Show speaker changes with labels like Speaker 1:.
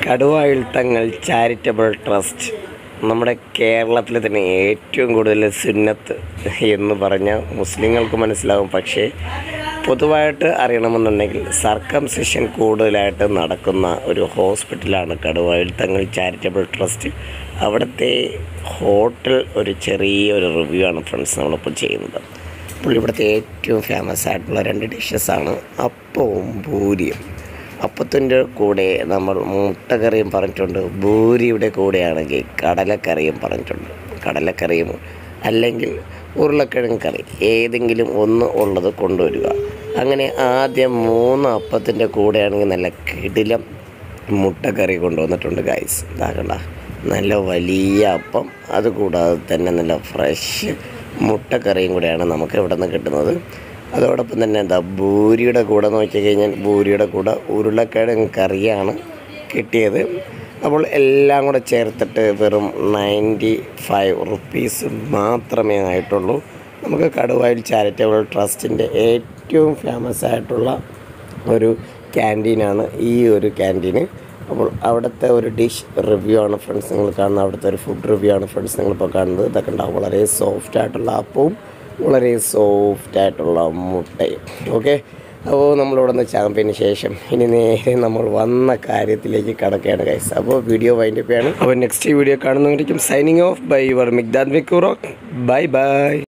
Speaker 1: കടുവായിൽ തങ്ങൾ charitable trust നമ്മുടെ കേരളത്തിൽ തന്നെ ഏറ്റവും കൂടുതൽ സുന്നത്ത് എന്ന് പറഞ്ഞ മുസ്ലിങ്ങൾക്ക് മനസ്സിലാവും പക്ഷേ പൊതുവായിട്ട് അറിയണമെന്നുണ്ടെങ്കിൽ സർക്കംസിഷൻ കൂടുതലായിട്ട് നടക്കുന്ന ഒരു ഹോസ്പിറ്റലാണ് കടുവായിൽ തങ്ങൾ ചാരിറ്റബിൾ ട്രസ്റ്റ് അവിടുത്തെ ഹോട്ടൽ ഒരു ചെറിയ ഒരു റിവ്യൂ ആണ് ഫ്രണ്ട്സ് നമ്മളിപ്പോൾ ചെയ്യുന്നത് അപ്പോൾ ഇവിടുത്തെ ഏറ്റവും ഫേമസ് ആയിട്ടുള്ള രണ്ട് ഡിഷസാണ് അപ്പവും പൂരിയും അപ്പത്തിൻ്റെ കൂടെ നമ്മൾ മുട്ടക്കറിയും പറഞ്ഞിട്ടുണ്ട് ഭൂരിയുടെ കൂടെയാണെങ്കിൽ കടലക്കറിയും പറഞ്ഞിട്ടുണ്ട് കടലക്കറിയും അല്ലെങ്കിൽ ഉരുളക്കിഴങ്ങ് കറി ഏതെങ്കിലും ഒന്ന് ഉള്ളത് കൊണ്ടുവരിക അങ്ങനെ ആദ്യം മൂന്ന് അപ്പത്തിൻ്റെ കൂടെയാണെങ്കിൽ നല്ല കിടിലം മുട്ടക്കറി കൊണ്ടുവന്നിട്ടുണ്ട് ഗൈസ് ഇതാകണ്ട നല്ല വലിയ അപ്പം അതുകൂടാതെ തന്നെ നല്ല ഫ്രഷ് മുട്ടക്കറിയും കൂടെയാണ് നമുക്ക് ഇവിടെ നിന്ന് കിട്ടുന്നത് അതോടൊപ്പം തന്നെ എന്താ ഭൂരിയുടെ കൂടെ നോക്കി കഴിഞ്ഞാൽ ഭൂരിയുടെ കൂടെ ഉരുളക്കിഴങ്ങ് കറിയാണ് കിട്ടിയത് അപ്പോൾ എല്ലാം കൂടെ ചേർത്തിട്ട് വെറും നയൻറ്റി ഫൈവ് റുപ്പീസ് മാത്രമേ ആയിട്ടുള്ളൂ നമുക്ക് കടുവായിൽ ചാരിറ്റബിൾ ട്രസ്റ്റിൻ്റെ ഏറ്റവും ഫേമസ് ആയിട്ടുള്ള ഒരു ക്യാൻറ്റീനാണ് ഈ ഒരു ക്യാൻറ്റീന് അപ്പോൾ അവിടുത്തെ ഒരു ഡിഷ് റിവ്യൂ ആണ് ഫ്രണ്ട്സ് നിങ്ങൾ കാണുന്നത് അവിടുത്തെ ഒരു ഫുഡ് റിവ്യൂ ആണ് ഫ്രണ്ട്സ് നിങ്ങളിപ്പോൾ കാണുന്നത് ഇതൊക്കെ ഉണ്ടാവും വളരെ സോഫ്റ്റ് ആയിട്ടുള്ള അപ്പവും വളരെ സോഫ്റ്റ് ആയിട്ടുള്ള മുട്ടയും ഓക്കെ അപ്പോൾ നമ്മളിവിടെ നിന്ന് ചാമ്പ്യന് ശേഷം ഇനി നേരെ നമ്മൾ വന്ന കാര്യത്തിലേക്ക് കടക്കുകയാണ് ഗൈസ് അപ്പോൾ വീഡിയോ വൈൻഡപ്പ് ചെയ്യാണ് അപ്പോൾ നെക്സ്റ്റ് വീഡിയോ കാണുന്നവരിക്കും signing off by your Migdad മിക്കൂറോ ബൈ ബൈ